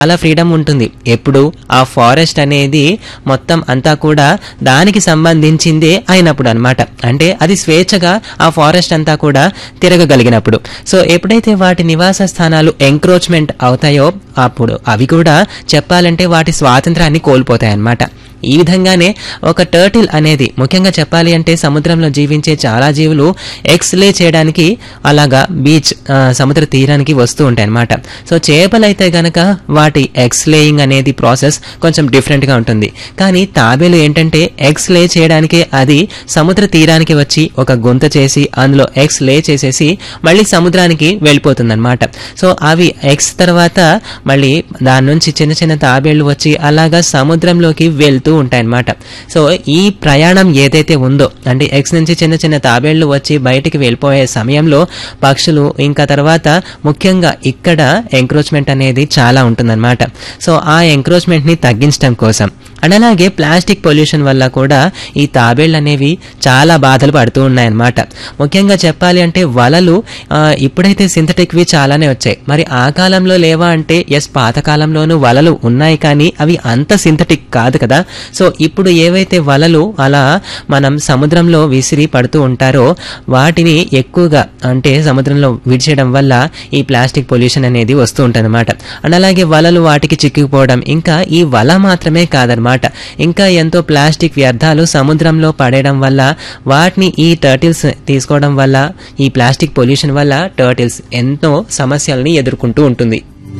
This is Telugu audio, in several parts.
చాలా ఫ్రీడమ్ ఉంటుంది ఎప్పుడు ఆ ఫారెస్ట్ అనేది మొత్తం అంతా కూడా దానికి సంబంధించిందే అయినప్పుడు అన్నమాట అంటే అది స్వేచ్ఛగా ఆ ఫారెస్ట్ అంతా కూడా తిరగగలిగినప్పుడు సో ఎప్పుడైతే వాటి నివాస స్థానాలు ఎంక్రోచ్మెంట్ అవుతాయో అప్పుడు అవి కూడా చెప్పాలంటే వాటి స్వాతంత్రాన్ని కోల్పోతాయి అన్నమాట ఈ విధంగానే ఒక టర్టిల్ అనేది ముఖ్యంగా చెప్పాలి అంటే సముద్రంలో జీవించే చాలా జీవులు ఎక్స్లే చేయడానికి అలాగా బీచ్ ఆ, సముద్ర తీరానికి వస్తూ ఉంటాయి అన్నమాట సో చేపలైతే గనక వాటి ఎక్స్లేయింగ్ అనేది ప్రాసెస్ కొంచెం డిఫరెంట్ గా ఉంటుంది కానీ తాబేలు ఏంటంటే ఎగ్స్ లే చేయడానికి అది సముద్ర తీరానికి వచ్చి ఒక గుంత చేసి అందులో ఎగ్స్ లే చేసేసి మళ్ళీ సముద్రానికి వెళ్ళిపోతుంది సో అవి ఎగ్స్ తర్వాత మళ్ళీ దాని నుంచి చిన్న చిన్న తాబేళ్లు వచ్చి అలాగా సముద్రంలోకి వెళ్తూ ఉంటాయన్నమాట సో ఈ ప్రయాణం ఏదైతే ఉందో అంటే ఎగ్స్ నుంచి చిన్న చిన్న తాబేళ్లు వచ్చి బయటికి వెళ్ళిపోయే సమయంలో పక్షులు ఇంకా తర్వాత ముఖ్యంగా ఇక్కడ ఎంక్రోచ్మెంట్ అనేది చాలా ఉంటుందన్నమాట సో ఆ ఎంక్రోచ్మెంట్ ని తగ్గించడం కోసం అండ్ అలాగే ప్లాస్టిక్ పొల్యూషన్ వల్ల కూడా ఈ తాబేళ్లు అనేవి చాలా బాధలు పడుతూ ఉన్నాయన్నమాట ముఖ్యంగా చెప్పాలి అంటే వలలు ఆ, ఇప్పుడైతే సింథటిక్వి చాలానే వచ్చాయి మరి ఆ కాలంలో లేవా అంటే ఎస్ పాతకాలంలోనూ వలలు ఉన్నాయి కానీ అవి అంత సింథటిక్ కాదు కదా సో ఇప్పుడు ఏవైతే వలలు అలా మనం సముద్రంలో విసిరి పడుతూ ఉంటారో వాటిని ఎక్కువగా అంటే సముద్రంలో విడిచేయడం వల్ల ఈ ప్లాస్టిక్ పొల్యూషన్ అనేది వస్తూ ఉంటుందన్నమాట అండ్ అలాగే వలలు వాటికి చిక్కుకుపోవడం ఇంకా ఈ వల మాత్రమే కాదనమాట ఇంకా ఎంతో ప్లాస్టిక్ వ్యర్థాలు సముద్రంలో పడేయడం వల్ల వాటిని ఈ టర్టిల్స్ తీసుకోవడం వల్ల ఈ ప్లాస్టిక్ పొల్యూషన్ వల్ల టర్టిల్స్ ఎంతో సమస్యల్ని ఎదుర్కొంటూ ఉంటుంది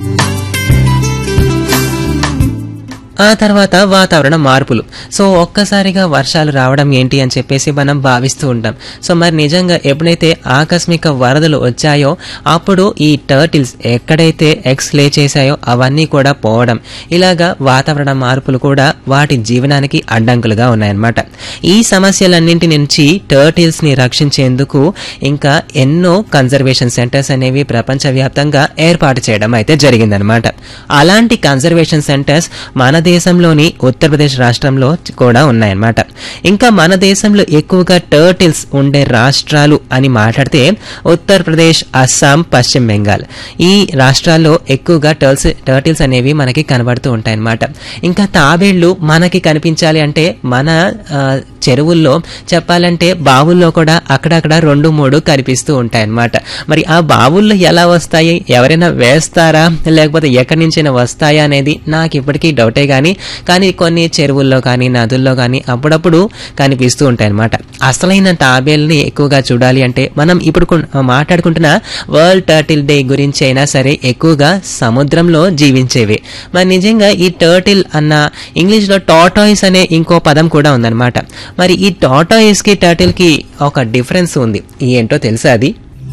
ఆ తర్వాత వాతావరణ మార్పులు సో ఒక్కసారిగా వర్షాలు రావడం ఏంటి అని చెప్పేసి మనం భావిస్తూ ఉంటాం సో మరి నిజంగా ఎప్పుడైతే ఆకస్మిక వరదలు వచ్చాయో అప్పుడు ఈ టర్టిల్స్ ఎక్కడైతే ఎక్స్ లే చేశాయో అవన్నీ కూడా పోవడం ఇలాగా వాతావరణ మార్పులు కూడా వాటి జీవనానికి అడ్డంకులుగా ఉన్నాయన్నమాట ఈ సమస్యలన్నింటి నుంచి టర్టిల్స్ ని రక్షించేందుకు ఇంకా ఎన్నో కన్జర్వేషన్ సెంటర్స్ అనేవి ప్రపంచవ్యాప్తంగా ఏర్పాటు చేయడం అయితే జరిగిందనమాట అలాంటి కన్జర్వేషన్ సెంటర్స్ మన దేశంలోని ఉత్తరప్రదేశ్ రాష్ట్రంలో కూడా ఉన్నాయన్నమాట ఇంకా మన దేశంలో ఎక్కువగా టర్టిల్స్ ఉండే రాష్ట్రాలు అని మాట్లాడితే ఉత్తరప్రదేశ్ అస్సాం పశ్చిమ బెంగాల్ ఈ రాష్ట్రాల్లో ఎక్కువగా టర్ల్స్ టర్టిల్స్ అనేవి మనకి కనబడుతూ ఉంటాయన్నమాట ఇంకా తాబేళ్లు మనకి కనిపించాలి అంటే మన ఆ, చెరువుల్లో చెప్పాలంటే బావుల్లో కూడా అక్కడక్కడ రెండు మూడు కనిపిస్తూ ఉంటాయన్నమాట మరి ఆ బావుల్లో ఎలా వస్తాయి ఎవరైనా వేస్తారా లేకపోతే ఎక్కడి నుంచైనా వస్తాయా అనేది నాకు ఇప్పటికీ డౌటే కానీ కానీ కొన్ని చెరువుల్లో కానీ నదుల్లో కానీ అప్పుడప్పుడు కనిపిస్తూ ఉంటాయన్నమాట అసలైన తాబేల్ని ఎక్కువగా చూడాలి అంటే మనం ఇప్పుడు కొన్- మాట్లాడుకుంటున్న వరల్డ్ టర్టిల్ డే గురించి అయినా సరే ఎక్కువగా సముద్రంలో జీవించేవి మరి నిజంగా ఈ టర్టిల్ అన్న ఇంగ్లీష్లో టాటాయిస్ అనే ఇంకో పదం కూడా ఉందన్నమాట మరి ఈ టాటాయిస్ కి టర్టిల్ కి ఒక డిఫరెన్స్ ఉంది ఏంటో తెలుసా అది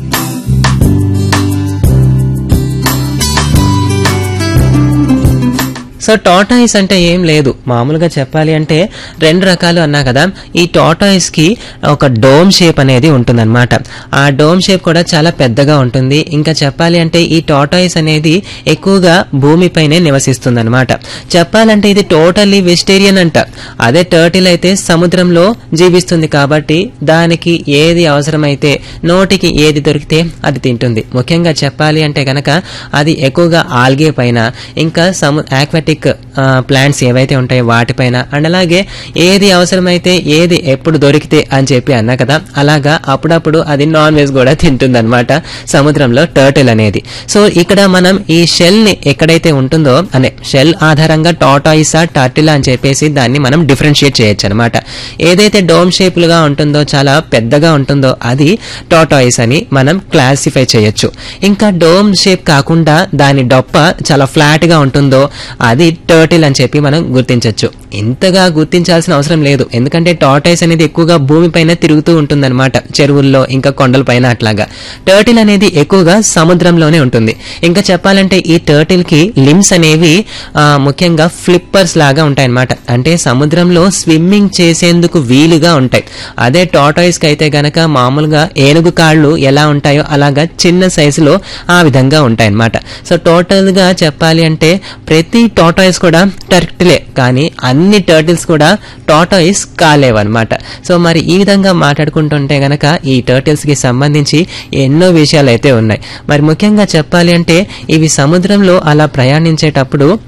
సో టాటాయిస్ అంటే ఏం లేదు మామూలుగా చెప్పాలి అంటే రెండు రకాలు అన్నా కదా ఈ టాటాయిస్ కి ఒక డోమ్ షేప్ అనేది ఉంటుందన్నమాట ఆ డోమ్ షేప్ కూడా చాలా పెద్దగా ఉంటుంది ఇంకా చెప్పాలి అంటే ఈ టాటాయిస్ అనేది ఎక్కువగా భూమిపైనే నివసిస్తుందన్నమాట చెప్పాలంటే ఇది టోటల్లీ వెజిటేరియన్ అంట అదే టర్టిల్ అయితే సముద్రంలో జీవిస్తుంది కాబట్టి దానికి ఏది అవసరమైతే నోటికి ఏది దొరికితే అది తింటుంది ముఖ్యంగా చెప్పాలి అంటే గనక అది ఎక్కువగా ఆల్గే పైన ఇంకా సము ఆక్వాటిక్ ప్లాంట్స్ ఏవైతే ఉంటాయో వాటిపైన అండ్ అలాగే ఏది అవసరమైతే ఏది ఎప్పుడు దొరికితే అని చెప్పి అన్నా కదా అలాగా అప్పుడప్పుడు అది నాన్ వెజ్ కూడా తింటుందన్నమాట సముద్రంలో టర్టిల్ అనేది సో ఇక్కడ మనం ఈ షెల్ ని ఎక్కడైతే ఉంటుందో అనే షెల్ ఆధారంగా టాటాయిసా టర్టిల్ అని చెప్పేసి దాన్ని మనం డిఫరెన్షియేట్ చేయొచ్చు అనమాట ఏదైతే డోమ్ షేపులుగా ఉంటుందో చాలా పెద్దగా ఉంటుందో అది టాటాయిస్ అని మనం క్లాసిఫై చేయొచ్చు ఇంకా డోమ్ షేప్ కాకుండా దాని డొప్ప చాలా ఫ్లాట్ గా ఉంటుందో అది టర్టిల్ అని చెప్పి మనం గుర్తించవచ్చు ఇంతగా గుర్తించాల్సిన అవసరం లేదు ఎందుకంటే టాటాయిస్ అనేది ఎక్కువగా భూమిపైన తిరుగుతూ ఉంటుందన్నమాట చెరువుల్లో ఇంకా కొండలపైన అట్లాగా టర్టిల్ అనేది ఎక్కువగా సముద్రంలోనే ఉంటుంది ఇంకా చెప్పాలంటే ఈ టర్టిల్ కి లిమ్స్ అనేవి ఆ, ముఖ్యంగా ఫ్లిప్పర్స్ లాగా ఉంటాయన్నమాట అంటే సముద్రంలో స్విమ్మింగ్ చేసేందుకు వీలుగా ఉంటాయి అదే టాటాయిస్ కి అయితే గనక మామూలుగా ఏనుగు కాళ్ళు ఎలా ఉంటాయో అలాగా చిన్న సైజులో ఆ విధంగా ఉంటాయన్నమాట సో టోటల్ గా చెప్పాలి అంటే ప్రతి టాటాయిస్ కూడా టర్టిలే కానీ అన్ని అన్ని టర్టిల్స్ కూడా టాటాయిస్ కాలేవన్నమాట సో మరి ఈ విధంగా మాట్లాడుకుంటుంటే గనక ఈ టర్టిల్స్ కి సంబంధించి ఎన్నో విషయాలు అయితే ఉన్నాయి మరి ముఖ్యంగా చెప్పాలి అంటే ఇవి సముద్రంలో అలా ప్రయాణించేటప్పుడు